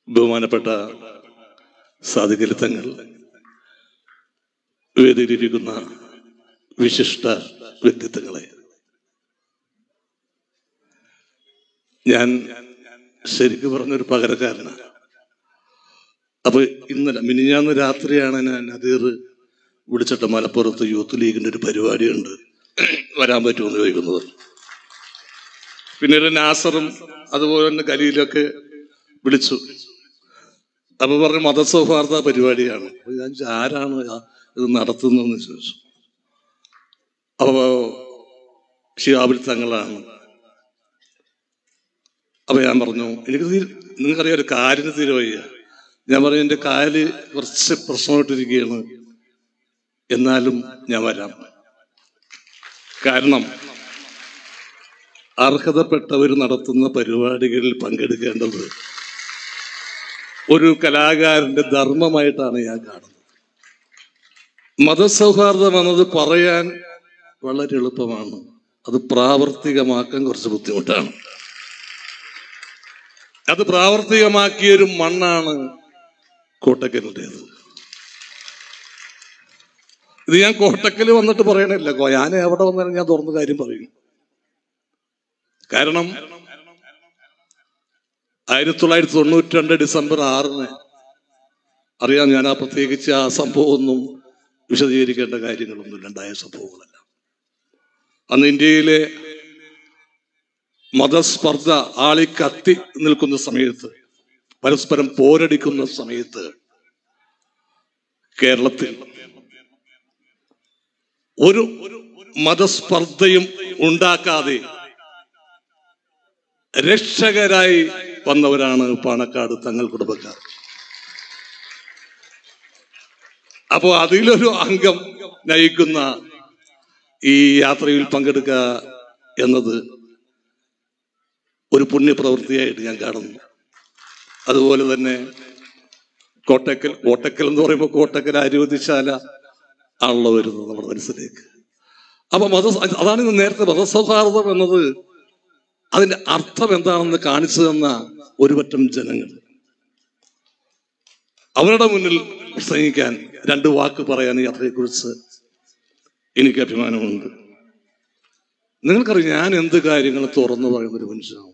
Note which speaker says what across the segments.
Speaker 1: ബഹുമാനപ്പെട്ട സാധുകലിത്തങ്ങൾ വേദിയിലിരിക്കുന്ന വിശിഷ്ട വ്യക്തിത്വങ്ങളെ ഞാൻ ശരിക്കും പറഞ്ഞൊരു പകരക്കാരനാണ് അപ്പൊ ഇന്നലെ മിനിഞ്ഞാന്ന് രാത്രിയാണ് ഞാൻ നദീർ വിളിച്ചിട്ട് മലപ്പുറത്ത് യൂത്ത് ലീഗിന്റെ ഒരു പരിപാടിയുണ്ട് വരാൻ പറ്റുമെന്ന് ചോദിക്കുന്നത് പിന്നീട് നാസറും അതുപോലെ തന്നെ ഖലീലൊക്കെ വിളിച്ചു അപ്പൊ പറഞ്ഞു മതസൗഹാർദ്ദ പരിപാടിയാണ് അപ്പൊ ഞാൻ ചോദിച്ചു, ആരാണ് ആ ഇത് നടത്തുന്നതെന്ന് ചോദിച്ചു അപ്പൊ ഷിയാബിൽ തങ്ങളാണ് അപ്പൊ ഞാൻ പറഞ്ഞു എനിക്ക് തീരെ നിങ്ങൾക്കറിയാം ഒരു കാലിന് തീരെ വയ്യ ഞാൻ പറഞ്ഞു എന്റെ കാല് കുറച്ച് പ്രശ്നമായിട്ടിരിക്കുകയാണ് എന്നാലും ഞാൻ വരാം കാരണം അർഹതപ്പെട്ടവർ നടത്തുന്ന പരിപാടികളിൽ പങ്കെടുക്കേണ്ടത് ഒരു കലാകാരന്റെ ധർമ്മമായിട്ടാണ് ഞാൻ കാണുന്നത് മതസൗഹാർദ്ദം എന്നത് പറയാൻ വളരെ എളുപ്പമാണ് അത് പ്രാവർത്തികമാക്കാൻ കുറച്ച് ബുദ്ധിമുട്ടാണ് അത് പ്രാവർത്തികമാക്കിയ ഒരു മണ്ണാണ് കോട്ടക്കലിൻ്റെത് ഇത് ഞാൻ കോട്ടക്കൽ വന്നിട്ട് പറയണില്ല കോ- ഞാൻ എവിടെ വന്നാലും ഞാൻ തുറന്ന കാര്യം പറയും കാരണം ആയിരത്തി തൊള്ളായിരത്തി തൊണ്ണൂറ്റി രണ്ട് ഡിസംബർ ആറിന് അറിയാം ഞാൻ ആ പ്രത്യേകിച്ച് ആ സംഭവമൊന്നും വിശദീകരിക്കേണ്ട കാര്യങ്ങളൊന്നും ഉണ്ടായ സംഭവങ്ങളല്ല അന്ന് ഇന്ത്യയിലെ മതസ്പർദ്ധ ആളിക്കത്തി നിൽക്കുന്ന സമയത്ത് പരസ്പരം പോരടിക്കുന്ന സമയത്ത് കേരളത്തിൽ ഒരു മതസ്പർദ്ധയും ഉണ്ടാക്കാതെ രക്ഷകരായി വന്നവരാണ് പാണക്കാട് തങ്ങൾ കുടുംബക്കാർ അപ്പോ അതിലൊരു അംഗം നയിക്കുന്ന ഈ യാത്രയിൽ പങ്കെടുക്കുക എന്നത് ഒരു പുണ്യപ്രവൃത്തിയായിട്ട് ഞാൻ കാണുന്നു അതുപോലെ തന്നെ കോട്ടക്കൽ കോട്ടക്കൽ എന്ന് പറയുമ്പോൾ കോട്ടക്കൽ ആരോഗ്യശാല ആണല്ലോ വരുന്നത് നമ്മുടെ മനസ്സിലേക്ക് അപ്പൊ മത അതാണ് ഇന്ന് നേരത്തെ മതസൗഹാർദ്ദം എന്നത് അതിന്റെ അർത്ഥം എന്താണെന്ന് കാണിച്ചു തന്ന ഒരു പറ്റം ജനങ്ങൾ അവരുടെ മുന്നിൽ പ്രസംഗിക്കാൻ രണ്ട് വാക്ക് പറയാൻ ഈ യാത്രയെക്കുറിച്ച് എനിക്ക് അഭിമാനമുണ്ട് നിങ്ങൾക്കറിയാം ഞാൻ എന്ത് കാര്യങ്ങൾ തുറന്നു പറയുന്ന ഒരു മനുഷ്യനാണ്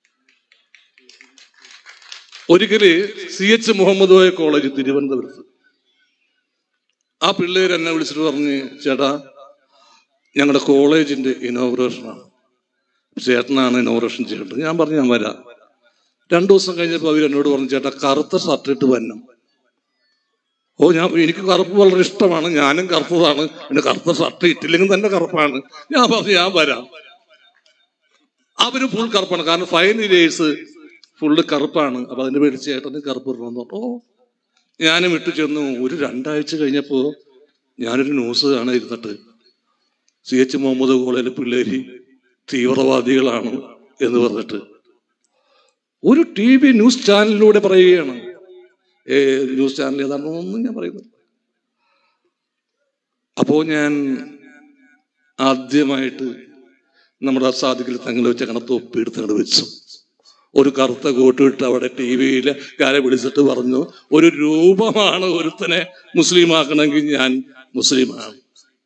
Speaker 1: ഒരിക്കല് C H Muhammad Koya college തിരുവനന്തപുരത്ത് ആ പിള്ളേർ എന്നെ വിളിച്ചിട്ട് പറഞ്ഞ് ചേട്ടാ ഞങ്ങളുടെ കോളേജിന്റെ ഇനോഗ്രേഷനാണ് ചേട്ടനാണ് ഇനോഗ്രേഷൻ ചെയ്യേണ്ടത് ഞാൻ പറഞ്ഞു ഞാൻ വരാം രണ്ടു ദിവസം കഴിഞ്ഞപ്പോൾ അവർ എന്നോട് പറഞ്ഞു ചേട്ടാ കറുത്ത ഷർട്ട് ഇട്ട് വരണം ഓ ഞാൻ എനിക്ക് കറുപ്പ് വളരെ ഇഷ്ടമാണ് ഞാനും കറുത്തതാണ് പിന്നെ കറുത്ത ഷർട്ട് ഇട്ടില്ലെങ്കിൽ തന്നെ കറുപ്പാണ് ഞാൻ പറഞ്ഞു ഞാൻ വരാം അവര് ഫുൾ കറുപ്പാണ് കാരണം ഫൈൻ ഇയേഴ്സ് ഫുള്ള് കറുപ്പാണ് അപ്പൊ അതിന്റെ പേര് ചേട്ടന് കറുപ്പ് ഇടണമെന്ന് പറഞ്ഞു ഓ ഞാനും ഇട്ടു ചെന്നു ഒരു രണ്ടാഴ്ച കഴിഞ്ഞപ്പോ ഞാനൊരു ന്യൂസ് കാണാൻ ഇരുന്നിട്ട് സി എച്ച് മുഹമ്മദ് കോളേജിലെ പിള്ളേര് തീവ്രവാദികളാണ് എന്ന് പറഞ്ഞിട്ട് ഒരു ടി വി ന്യൂസ് ചാനലിലൂടെ പറയുകയാണ് ഏ ന്യൂസ് ചാനൽ ഏതാണെന്നൊന്നും ഞാൻ പറയുന്നത് അപ്പോ ഞാൻ ആദ്യമായിട്ട് നമ്മുടെ സാധിക്കൽ തങ്ങൾ വെച്ച കണത്ത് ഒപ്പിയെടുത്ത് അങ്ങോട്ട് വെച്ചു ഒരു കറുത്ത കോട്ടിട്ട് അവിടെ ടി വിയിൽ കാരെ വിളിച്ചിട്ട് പറഞ്ഞു ഒരു രൂപമാണ് ഒരുത്തനെ മുസ്ലിം ആക്കണമെങ്കിൽ ഞാൻ മുസ്ലിമാണ്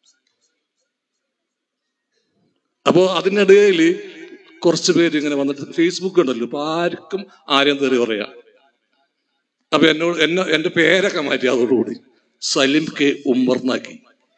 Speaker 1: അപ്പോ അതിനിടയിൽ കുറച്ച് പേര് ഇങ്ങനെ വന്നിട്ട് ഫേസ്ബുക്ക് ഉണ്ടല്ലോ ഇപ്പൊ ആർക്കും ആരെയും തെറി പറയാം അപ്പൊ എന്നോട് എന്നെ എന്റെ പേരൊക്കെ മാറ്റി അതോടുകൂടി സലിം കെ ഉമ്മർന്നാക്കി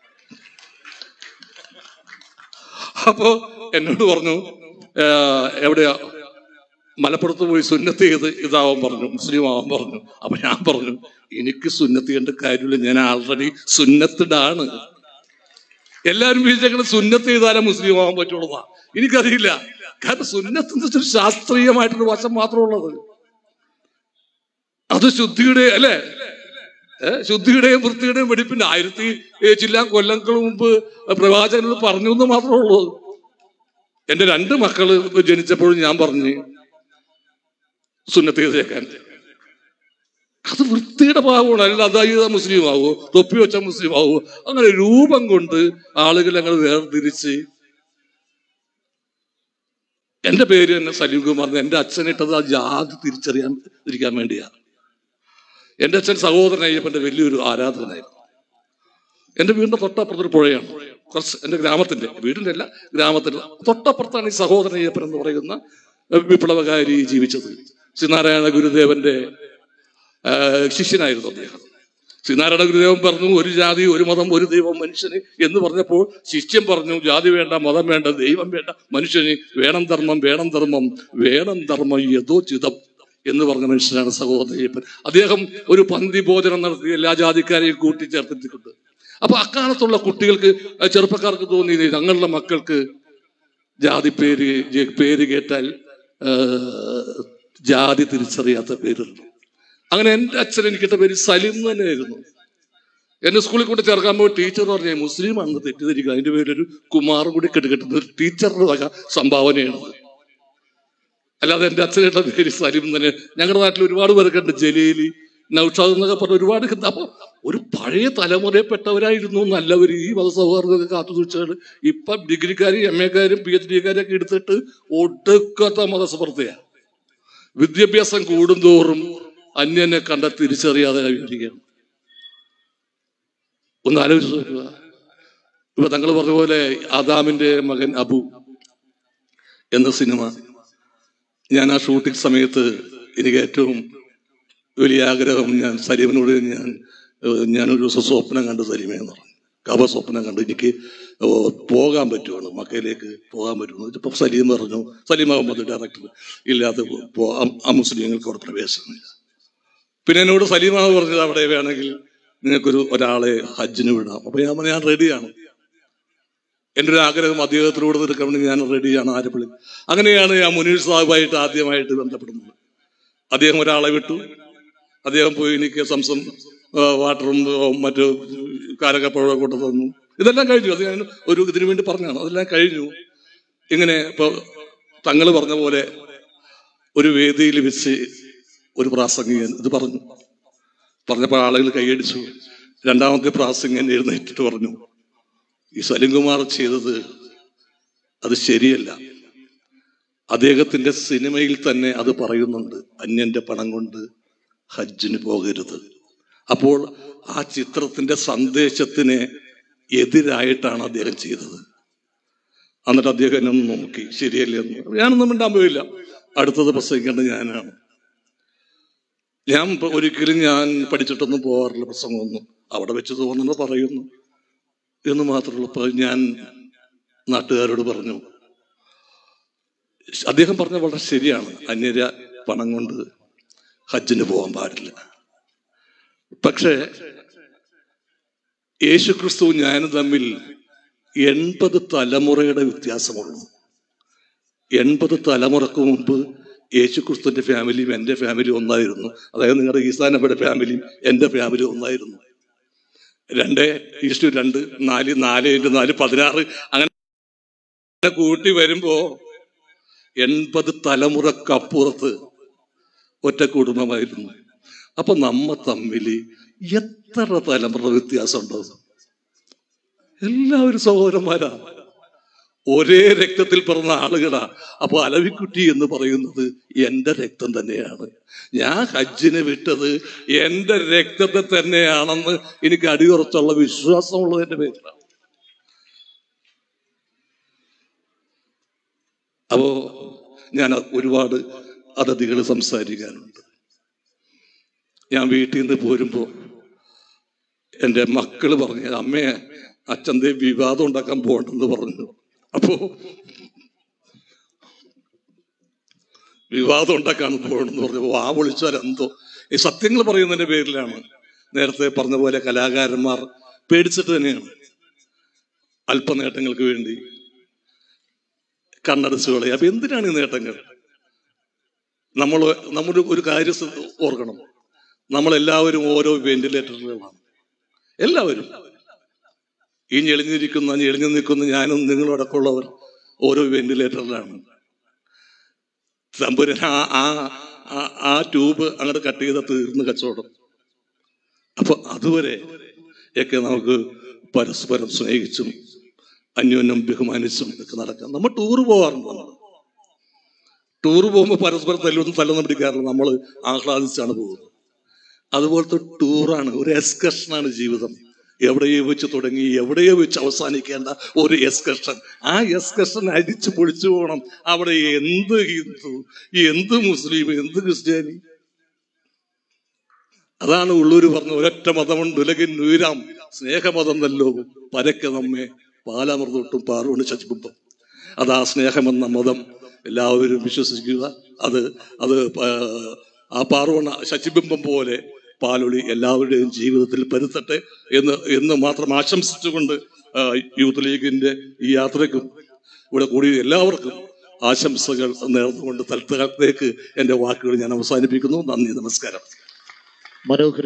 Speaker 1: അപ്പോ എന്നോട് പറഞ്ഞു "ആ, എവിടെയാ മലപ്പുറത്ത് പോയി സുന്നത്ത് ചെയ്ത് ഇതാവാൻ പറഞ്ഞു മുസ്ലിം ആവാൻ പറഞ്ഞു അപ്പൊ ഞാൻ പറഞ്ഞു എനിക്ക് സുന്നത്ത് ചെയ്യേണ്ട കാര്യമില്ല ഞാൻ ആൾറെഡി സുന്നത്തിടാണ് എല്ലാവരും വിചാരിക്കണം സുന്നത്ത് ചെയ്താലേ മുസ്ലിം ആവാൻ പറ്റുള്ളതാ എനിക്കറിയില്ല കാരണം സുന്നത്ത് എന്ന് വെച്ചാൽ ശാസ്ത്രീയമായിട്ടൊരു വശം മാത്രമേ ഉള്ളത് അത് ശുദ്ധിയുടെ അല്ലേ ഏ, ശുദ്ധിയുടെയും വൃത്തിയുടെയും വെടിപ്പിന്റെ ആയിരത്തി ഏ, ചില്ലാൻ കൊല്ലങ്ങൾ മുമ്പ് പ്രവാചകനോട് പറഞ്ഞു എന്ന് മാത്രമേ ഉള്ളൂ എന്റെ രണ്ട് മക്കള് ജനിച്ചപ്പോഴും ഞാൻ പറഞ്ഞു സുന്നത്ത് ചെയ്തേക്കാൻ അത് വൃത്തിയുടെ ഭാഗമാണ് അല്ല അതായത് മുസ്ലിം ആവോ തൊപ്പി വെച്ച മുസ്ലിം ആവോ അങ്ങനെ രൂപം കൊണ്ട് ആളുകൾ ഞങ്ങൾ വേർതിരിച്ച് എന്റെ പേര് തന്നെ സലീം കുമാർ എന്റെ അച്ഛനിട്ടത് ആ ജാതി തിരിച്ചറിയാൻ ഇരിക്കാൻ വേണ്ടിയാണ് എൻ്റെ അച്ഛൻ സഹോദരൻ അയ്യപ്പൻ്റെ വലിയൊരു ആരാധകനായിരുന്നു എൻ്റെ വീടിൻ്റെ തൊട്ടപ്പുറത്തൊരു പുഴയാണ് കുറച്ച് എൻ്റെ ഗ്രാമത്തിൻ്റെ വീടിൻ്റെ അല്ല ഗ്രാമത്തിൻ്റെ തൊട്ടപ്പുറത്താണ് ഈ സഹോദരൻ അയ്യപ്പൻ എന്ന് പറയുന്ന വിപ്ലവകാരി ജീവിച്ചത് ശ്രീനാരായണ ഗുരുദേവന്റെ ആ, ശിഷ്യനായിരുന്നു അദ്ദേഹം ശ്രീനാരായണ ഗുരുദേവൻ പറഞ്ഞു ഒരു ജാതി ഒരു മതം ഒരു ദൈവം മനുഷ്യന് എന്ന് പറഞ്ഞപ്പോൾ ശിഷ്യൻ പറഞ്ഞു ജാതി വേണ്ട മതം വേണ്ട ദൈവം വേണ്ട മനുഷ്യന് വേണം ധർമ്മം വേണം ധർമ്മം വേണം ധർമ്മം യഥോചിതം എന്ന് പറഞ്ഞ മനുഷ്യനാണ് സഹോദരൻ അയ്യപ്പൻ അദ്ദേഹം ഒരു പന്തി ഭോജനം നടത്തി എല്ലാ ജാതിക്കാരെയും കൂട്ടിച്ചേർത്തിട്ടുണ്ട് അപ്പൊ അക്കാലത്തുള്ള കുട്ടികൾക്ക് ആ, ചെറുപ്പക്കാർക്ക് തോന്നി തങ്ങളുടെ മക്കൾക്ക് ജാതി പേര് ജെ- പേര് കേട്ടാൽ ആ, ജാതി തിരിച്ചറിയാത്ത പേരുണ്ട് അങ്ങനെ എൻ്റെ അച്ഛൻ എനിക്കിട്ട പേര് സലിം തന്നെയായിരുന്നു എന്നെ സ്കൂളിൽ കൊണ്ട് ചേർക്കാൻ പോയി ടീച്ചർ പറഞ്ഞു മുസ്ലിം ആണെന്ന് തെറ്റിദ്ധരിക്കുക അതിന്റെ പേരൊരു കുമാറും കൂടി കെട്ടുകെട്ടുന്ന ഒരു ടീച്ചറുടെ വക സംഭാവനയാണ് അല്ലാതെ എൻ്റെ അച്ഛനിട്ട പേര് സലിം തന്നെ ഞങ്ങളുടെ നാട്ടിൽ ഒരുപാട് പേരൊക്കെ ഉണ്ട് ജലീലി നൌഷാദ് എന്നൊക്കെ പറഞ്ഞ ഒരുപാട് ഉണ്ട്. അപ്പൊ ഒരു പഴയ തലമുറയിൽപ്പെട്ടവരായിരുന്നു നല്ലവർ ഈ മതസൗഹാർദ്ദമൊക്കെ കാത്തു സൂക്ഷിച്ചാണ് ഇപ്പൊ ഡിഗ്രിക്കാരും എം എക്കാരും പി എച്ച് ഡിക്കാരും ഒക്കെ എടുത്തിട്ട് ഒടുക്കത്ത മതസ്പർദ്ധയാണ് വിദ്യാഭ്യാസം കൂടുന്തോറും അന്യനെ കണ്ട തിരിച്ചറിയാതെ വരികയാണ് ഒന്ന് ആലോചിച്ച് നോക്കുക ഇപ്പൊ തങ്ങൾ പറഞ്ഞ പോലെ ആദാമിന്റെ മകൻ അബു എന്ന സിനിമ ഞാൻ ആ ഷൂട്ടിംഗ് സമയത്ത് എനിക്ക് ഏറ്റവും വലിയ ആഗ്രഹം ഞാൻ സലീമിനോട് ഞാൻ ഏഹ്, ഞാനൊരു ദിവസം സ്വപ്നം കണ്ട് സലീമയെന്ന് പറഞ്ഞു കവ സ്വപ്നം കണ്ട് എനിക്ക് ഏഹ്, പോകാൻ പറ്റുവാണ് മക്കയിലേക്ക് പോകാൻ പറ്റുമെന്ന് ഇപ്പൊ സലീം പറഞ്ഞു സലീം അഹമ്മദ് ഡയറക്ടർ ഇല്ലാതെ പോ- ആ- ആ മുസ്ലിങ്ങൾക്ക് അവിടെ പ്രവേശനമില്ല പിന്നെ എന്നോട് സലീമാണ് പറഞ്ഞത് അവിടെ വേണമെങ്കിൽ നിങ്ങൾക്കൊരു ഒരാളെ ഹജ്ജിന് വിടാം അപ്പൊ ഞാൻ പറഞ്ഞു ഞാൻ റെഡിയാണ് എൻ്റെ ഒരു ആഗ്രഹം അദ്ദേഹത്തിലൂടെ തീർക്കാൻ ഞാൻ റെഡിയാണ് ആരപ്പള്ളി അങ്ങനെയാണ് ഞാൻ മുനീർ സാഹിബായിട്ട് ആദ്യമായിട്ട് ബന്ധപ്പെടുന്നത് അദ്ദേഹം ഒരാളെ വിട്ടു അദ്ദേഹം പോയി എനിക്ക് സംസം ആ, വാട്ടറും ആ, മറ്റു കാരക്കപ്പഴം കൊണ്ടു തന്നു ഇതെല്ലാം കഴിഞ്ഞു അത് ഞാൻ ഒരു ഇതിനു വേണ്ടി പറഞ്ഞാണ് അതെല്ലാം കഴിഞ്ഞു ഇങ്ങനെ ഇപ്പൊ തങ്ങൾ പറഞ്ഞ പോലെ ഒരു വേദിയിൽ വെച്ച് ഒരു പ്രാസംഗികൻ ഇത് പറഞ്ഞു പറഞ്ഞപ്പോൾ ആളുകൾ കൈയടിച്ചു രണ്ടാമത്തെ പ്രാസംഗികൻ എഴുന്നേറ്റിട്ട് പറഞ്ഞു ഈ സലിംകുമാർ ചെയ്തത് അത് ശരിയല്ല അദ്ദേഹത്തിന്റെ സിനിമയിൽ തന്നെ അത് പറയുന്നുണ്ട് അന്യന്റെ പണം കൊണ്ട് ഹജ്ജിന് പോകരുത് അപ്പോൾ ആ ചിത്രത്തിന്റെ സന്ദേശത്തിന് എതിരായിട്ടാണ് അദ്ദേഹം ചെയ്തത് എന്നിട്ട് അദ്ദേഹം എന്നെ ഒന്ന് നോക്കി ശരിയല്ലേ എന്ന് ഞാനൊന്നും മിണ്ടാൻ പോയില്ല അടുത്തത് പ്രസംഗിക്കേണ്ടത് ഞാനാണ് ഞാൻ ഇപ്പൊ ഒരിക്കലും ഞാൻ പഠിച്ചിട്ടൊന്നും പോകാറില്ല പ്രസംഗമൊന്നും അവിടെ വെച്ച് തോന്നുന്നത് പറയുന്നു എന്ന് മാത്രമുള്ള ഇപ്പൊ ഞാൻ നാട്ടുകാരോട് പറഞ്ഞു അദ്ദേഹം പറഞ്ഞ വളരെ ശരിയാണ് അന്യര പണം കൊണ്ട് ഹജ്ജിന് പോകാൻ പാടില്ല പക്ഷേ യേശുക്രിസ്തു ഞാനും തമ്മിൽ എൺപത് തലമുറയുടെ വ്യത്യാസമുള്ളൂ എൺപത് തലമുറക്ക് മുമ്പ് യേശുക്രിസ്തുവിന്റെ ഫാമിലിയും എൻ്റെ ഫാമിലിയും ഒന്നായിരുന്നു അതായത് നിങ്ങളുടെ ഈസാനബയുടെ ഫാമിലിയും എൻ്റെ ഫാമിലിയും ഒന്നായിരുന്നു രണ്ട് ഈസ്റ്റു രണ്ട് നാല് നാല് ഇൻറ്റു നാല് പതിനാറ് അങ്ങനെ കൂട്ടി വരുമ്പോ എൺപത് തലമുറക്കപ്പുറത്ത് ഒറ്റ കുടുംബമായിരുന്നു അപ്പൊ നമ്മ തമ്മിൽ എത്ര തലമുറ വ്യത്യാസമുണ്ടോ എല്ലാവരും സഹോദരന്മാരാ ഒരേ രക്തത്തിൽ പിറന്ന ആളുകളാ അപ്പൊ അലവിക്കുട്ടി എന്ന് പറയുന്നത് എന്റെ രക്തം തന്നെയാണ് ഞാൻ ഹജ്ജിന് വിട്ടത് എന്റെ രക്തത്തെ തന്നെയാണെന്ന് എനിക്ക് അടിയുറച്ചുള്ള വിശ്വാസമുള്ളതിന്റെ പേരിലാണ് അപ്പോ ഞാൻ ഒരുപാട് അതിഥികൾ സംസാരിക്കാനുണ്ട് ഞാൻ വീട്ടിൽ നിന്ന് പോരുമ്പോ എൻ്റെ മക്കള് പറഞ്ഞു അമ്മയെ അച്ഛൻ്റെ വിവാദം ഉണ്ടാക്കാൻ പോകണ്ടെന്ന് പറഞ്ഞു അപ്പോ വിവാദം ഉണ്ടാക്കാൻ പോകണമെന്ന് പറഞ്ഞു ആ വിളിച്ചാൽ എന്തോ ഈ സത്യങ്ങൾ പറയുന്നതിന്റെ പേരിലാണ് നേരത്തെ പറഞ്ഞ പോലെ കലാകാരന്മാർ പേടിച്ചിട്ട് തന്നെയാണ് അല്പനേട്ടങ്ങൾക്ക് വേണ്ടി കണ്ണടച്ച് കളയുക അപ്പൊ എന്തിനാണ് ഈ നേട്ടങ്ങൾ നമ്മൾ നമ്മുടെ ഒരു കാര്യം ശ്രദ്ധ ഓർക്കണം നമ്മളെല്ലാവരും ഓരോ വെന്റിലേറ്ററുകളാണ് എല്ലാവരും ഈ ഞെളിഞ്ഞിരിക്കുന്ന ഞെളിഞ്ഞു നിൽക്കുന്ന ഞാനും നിങ്ങളടക്കമുള്ളവർ ഓരോ വെന്റിലേറ്ററിലാണ് തമ്പുരൻ ആ ആ ആ- ആ ട്യൂബ് അങ്ങോട്ട് കട്ട് ചെയ്ത തീർന്ന് കച്ചവടം അപ്പൊ അതുവരെ ഒക്കെ നമുക്ക് പരസ്പരം സ്നേഹിച്ചും അന്യോന്യം ബഹുമാനിച്ചും ഒക്കെ നടക്കാം നമ്മൾ ടൂർ പോകാറുണ്ട് നമ്മൾ ടൂർ പോകുമ്പോൾ പരസ്പരം തല്ലൊന്നും തല്ലൊന്നും പിടിക്കാറില്ല നമ്മൾ ആഹ്ലാദിച്ചാണ് പോകുന്നത് അതുപോലത്തെ ടൂറാണ് ഒരു എക്സ്കർഷനാണ് ജീവിതം എവിടെയോ വെച്ച് തുടങ്ങി എവിടെയോ വെച്ച് അവസാനിക്കേണ്ട ഒരു എക്സ്കർഷൻ ആ എക്സ്കർഷൻ അടിച്ചു പൊളിച്ചു പോകണം അവിടെ എന്ത് ഹിന്ദു എന്ത് മുസ്ലിം എന്ത് ക്രിസ്ത്യാനി അതാണ് ഉള്ളൂര് പറഞ്ഞ ഒരൊറ്റ മതമുണ്ട് ഉലകിൻ ഉയരാം സ്നേഹമതം നല്ലോ പരക്കെ നമ്മെ പാലാമൃതൊട്ടും പാറുകൊണ്ട് ശശിബിംബം അത് ആ സ്നേഹമെന്ന മതം എല്ലാവരും വിശ്വസിക്കുക അത് അത് പ- ആ പാർവണ ശശിബിംബം പോലെ പാലൊളി എല്ലാവരുടെയും ജീവിതത്തിൽ പരുത്തട്ടെ എന്ന് എന്ന് മാത്രം ആശംസിച്ചുകൊണ്ട് ആ, യൂത്ത് ലീഗിന്റെ ഈ യാത്രയ്ക്കും ഇവിടെ കൂടി എല്ലാവർക്കും ആശംസകൾ നേർന്നുകൊണ്ട് തൽക്കാലത്തേക്ക് എന്റെ വാക്കുകൾ ഞാൻ അവസാനിപ്പിക്കുന്നു നന്ദി നമസ്കാരം
Speaker 2: മനോഹര